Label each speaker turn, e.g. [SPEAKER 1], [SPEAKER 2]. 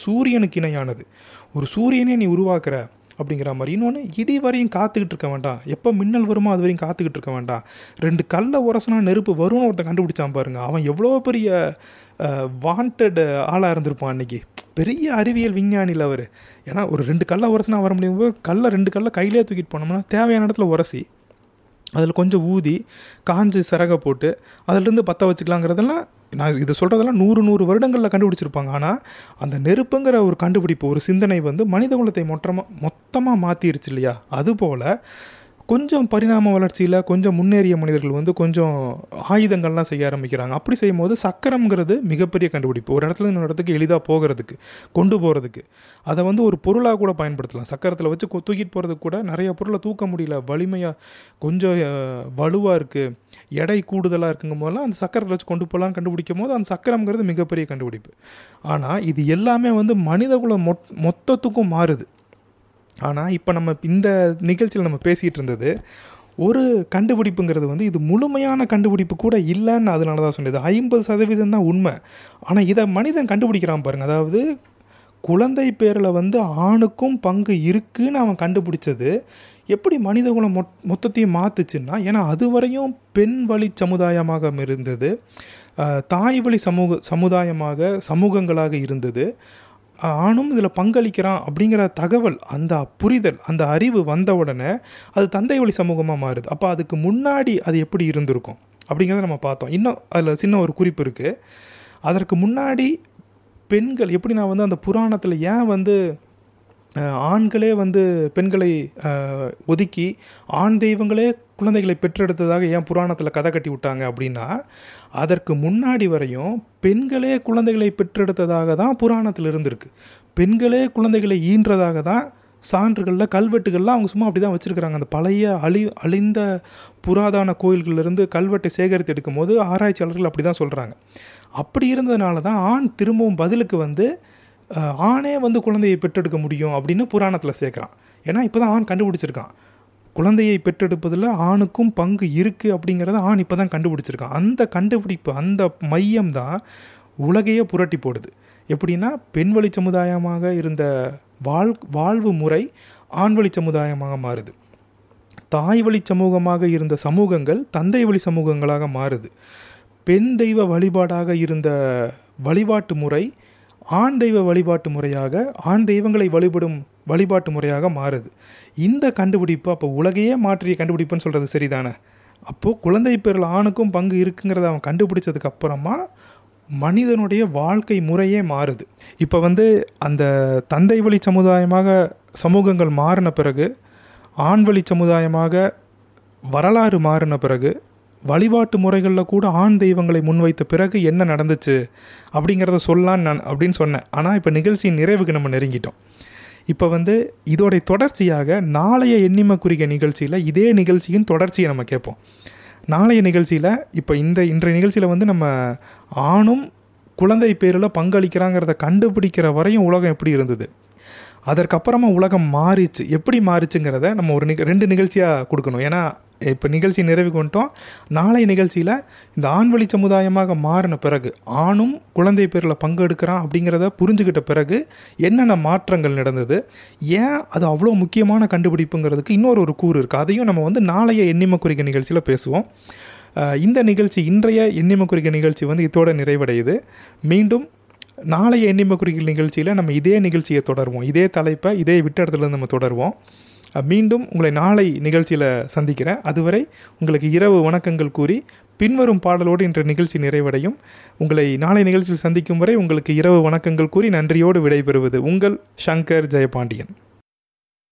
[SPEAKER 1] சூரியனுக்கு இணையானது ஒரு சூரியனே நீ உருவாக்குற அப்படிங்கிற மாதிரி இன்னொன்று இடி வரையும் காத்துக்கிட்டு இருக்க வேண்டாம் எப்போ மின்னல் வருமோ அது வரையும் காத்துக்கிட்டு இருக்க வேண்டாம் ரெண்டு கல்லை உரசனா நெருப்பு வரும்னு ஒருத்தன் கண்டுபிடிச்சான் பாருங்க அவன் எவ்வளோ பெரிய வாண்டட் ஆளாக இருந்திருப்பான் அன்னைக்கு பெரிய அறிவியல் விஞ்ஞானியில் அவர் ஏன்னா ஒரு ரெண்டு கல்லை உரசினா வர முடியும் கல்லை ரெண்டு கல்லை கையிலே தூக்கிட்டு போனோம்னா தேவையான இடத்துல உரசி அதில் கொஞ்சம் ஊதி காஞ்சு சிறக போட்டு அதிலிருந்து பற்ற வச்சுக்கலாங்கிறதெல்லாம் நான் இது சொல்கிறதெல்லாம் நூறு நூறு வருடங்களில் கண்டுபிடிச்சிருப்பாங்க ஆனால் அந்த நெருப்புங்கிற ஒரு கண்டுபிடிப்பு ஒரு சிந்தனை வந்து மனித குலத்தை மொத்தமாக மொத்தமாக மாற்றிருச்சு இல்லையா அதுபோல் கொஞ்சம் பரிணாம வளர்ச்சியில் கொஞ்சம் முன்னேறிய மனிதர்கள் வந்து கொஞ்சம் ஆயுதங்கள்லாம் செய்ய ஆரம்பிக்கிறாங்க அப்படி செய்யும் போது சக்கரம்ங்கிறது மிகப்பெரிய கண்டுபிடிப்பு ஒரு இடத்துல இன்னொரு இடத்துக்கு எளிதாக போகிறதுக்கு கொண்டு போகிறதுக்கு அதை வந்து ஒரு பொருளாக கூட பயன்படுத்தலாம் சக்கரத்தில் வச்சு கொ- தூக்கிட்டு போகிறதுக்கு கூட நிறைய பொருளை தூக்க முடியல வலிமையாக கொஞ்சம் வலுவாக இருக்குது எடை கூடுதலாக இருக்குங்கும் போதெல்லாம் அந்த சக்கரத்தில் வச்சு கொண்டு போகலான்னு கண்டுபிடிக்கும் போது அந்த சக்கரம்ங்கிறது மிகப்பெரிய கண்டுபிடிப்பு ஆனால் இது எல்லாமே வந்து மனிதகுலம் மொத் மொத்தத்துக்கும் மாறுது ஆனால் இப்போ நம்ம இந்த நிகழ்ச்சியில் நம்ம பேசிகிட்டு இருந்தது ஒரு கண்டுபிடிப்புங்கிறது வந்து இது முழுமையான கண்டுபிடிப்பு கூட இல்லைன்னு அதனால தான் சொன்னது ஐம்பது சதவீதம் தான் உண்மை ஆனால் இதை மனிதன் கண்டுபிடிக்கிறான் பாருங்க அதாவது குழந்தை பேரில் வந்து ஆணுக்கும் பங்கு இருக்குன்னு அவன் கண்டுபிடிச்சது எப்படி மனிதகுலம் மொத் மொத்தத்தையும் மாற்றுச்சுன்னா ஏன்னா அதுவரையும் பெண் வழி சமுதாயமாக இருந்தது அஹ், தாய் வழி சமூக சமுதாயமாக சமூகங்களாக இருந்தது ஆணும் இதில் பங்களிக்கிறான் அப்படிங்கிற தகவல் அந்த புரிதல் அந்த அறிவு வந்த உடனே அது தந்தை வழி சமூகமாக மாறுது அப்போ அதுக்கு முன்னாடி அது எப்படி இருந்திருக்கும் அப்படிங்கிறத நம்ம பார்த்தோம் இன்னும் அதில் சின்ன ஒரு குறிப்பு இருக்குது அதற்கு முன்னாடி பெண்கள் எப்படி நான் வந்து அந்த புராணத்தில் ஏன் வந்து அஹ், ஆண்களே வந்து பெண்களை அஹ், ஒதுக்கி ஆண் தெய்வங்களே குழந்தைகளை பெற்றெடுத்ததாக ஏன் புராணத்தில் கதை கட்டி விட்டாங்க அப்படின்னா அதற்கு முன்னாடி வரையும் பெண்களே குழந்தைகளை பெற்றெடுத்ததாக தான் புராணத்தில் இருந்திருக்கு பெண்களே குழந்தைகளை ஈன்றதாக தான் சான்றுகளில் கல்வெட்டுகள்லாம் அவங்க சும்மா அப்படி தான் வச்சுருக்கிறாங்க அந்த பழைய அழி அழிந்த புராதான கோயில்களிலிருந்து கல்வெட்டை சேகரித்து எடுக்கும் போது ஆராய்ச்சியாளர்கள் அப்படி தான் சொல்கிறாங்க அப்படி இருந்ததுனால தான் ஆண் திரும்பவும் பதிலுக்கு வந்து அஹ், ஆணே வந்து குழந்தையை பெற்றெடுக்க முடியும் அப்படின்னு புராணத்தில் சேர்க்குறான் ஏன்னா இப்போ தான் ஆண் கண்டுபிடிச்சிருக்கான் குழந்தையை பெற்றெடுப்பதில் ஆணுக்கும் பங்கு இருக்குது அப்படிங்கிறத ஆண் இப்போ தான் கண்டுபிடிச்சிருக்கான் அந்த கண்டுபிடிப்பு அந்த மையம் தான் உலகையே புரட்டி போடுது எப்படின்னா பெண் வழி சமுதாயமாக இருந்த வாழ் வாழ்வு முறை ஆண் வழி சமுதாயமாக மாறுது தாய் வழி சமூகமாக இருந்த சமூகங்கள் தந்தை வழி சமூகங்களாக மாறுது பெண் தெய்வ வழிபாடாக இருந்த வழிபாட்டு முறை ஆண் தெய்வ வழிபாட்டு முறையாக ஆண் தெய்வங்களை வழிபடும் வழிபாட்டு முறையாக மாறுது இந்த கண்டுபிடிப்பு அப்போ உலகையே மாற்றிய கண்டுபிடிப்புன்னு சொல்கிறது சரிதானே அப்போது குழந்தை பேரில் ஆணுக்கும் பங்கு இருக்குங்கிறத அவன் கண்டுபிடிச்சதுக்கு அப்புறமா மனிதனுடைய வாழ்க்கை முறையே மாறுது இப்போ வந்து அந்த தந்தை வழி சமுதாயமாக சமூகங்கள் மாறின பிறகு ஆண் வழி சமுதாயமாக வரலாறு மாறின பிறகு வழிபாட்டு முறைகளில் கூட ஆண் தெய்வங்களை முன்வைத்த பிறகு என்ன நடந்துச்சு அப்படிங்கிறத சொல்லலான்னு நான் அப்படின்னு சொன்னேன் ஆனால் இப்போ நிகழ்ச்சியின் நிறைவுக்கு நம்ம நெருங்கிட்டோம் இப்போ வந்து இதோடைய தொடர்ச்சியாக நாளைய எண்ணிம குறிக்க நிகழ்ச்சியில் இதே நிகழ்ச்சியின் தொடர்ச்சியை நம்ம கேட்போம் நாளைய நிகழ்ச்சியில் இப்போ இந்த இன்றைய நிகழ்ச்சியில் வந்து நம்ம ஆணும் குழந்தை பேரில் பங்களிக்கிறாங்கிறத கண்டுபிடிக்கிற வரையும் உலகம் எப்படி இருந்தது அதற்கப்புறமா உலகம் மாறிச்சு எப்படி மாறிச்சுங்கிறத நம்ம ஒரு நிக ரெண்டு நிகழ்ச்சியாக கொடுக்கணும் ஏன்னா இப்போ நிகழ்ச்சி நிறைவுக்கு வந்துட்டோம் நாளைய நிகழ்ச்சியில் இந்த ஆண்வழி சமுதாயமாக மாறின பிறகு ஆணும் குழந்தை பேரில் பங்கெடுக்கிறான் அப்படிங்கிறத புரிஞ்சுக்கிட்ட பிறகு என்னென்ன மாற்றங்கள் நடந்தது ஏன் அது அவ்வளோ முக்கியமான கண்டுபிடிப்புங்கிறதுக்கு இன்னொரு ஒரு கூறு இருக்குது அதையும் நம்ம வந்து நாளைய எண்ணிம குறிக்க நிகழ்ச்சியில் பேசுவோம் அஹ் இந்த நிகழ்ச்சி இன்றைய எண்ணிம குறிக்க நிகழ்ச்சி வந்து இதோட நிறைவடையுது மீண்டும் நாளைய எண்ணிம குறிக்க நிகழ்ச்சியில் நம்ம இதே நிகழ்ச்சியை தொடருவோம் இதே தலைப்பை இதே விட்ட இடத்துல இருந்து நம்ம தொடருவோம் அஹ் மீண்டும் உங்களை நாளை நிகழ்ச்சியில் சந்திக்கிறேன் அதுவரை உங்களுக்கு இரவு வணக்கங்கள் கூறி பின்வரும் பாடலோடு இன்ற நிகழ்ச்சி நிறைவடையும் உங்களை நாளை நிகழ்ச்சியில் சந்திக்கும் வரை உங்களுக்கு இரவு வணக்கங்கள் கூறி நன்றியோடு விடைபெறுவது உங்கள் சங்கர் ஜெயபாண்டியன்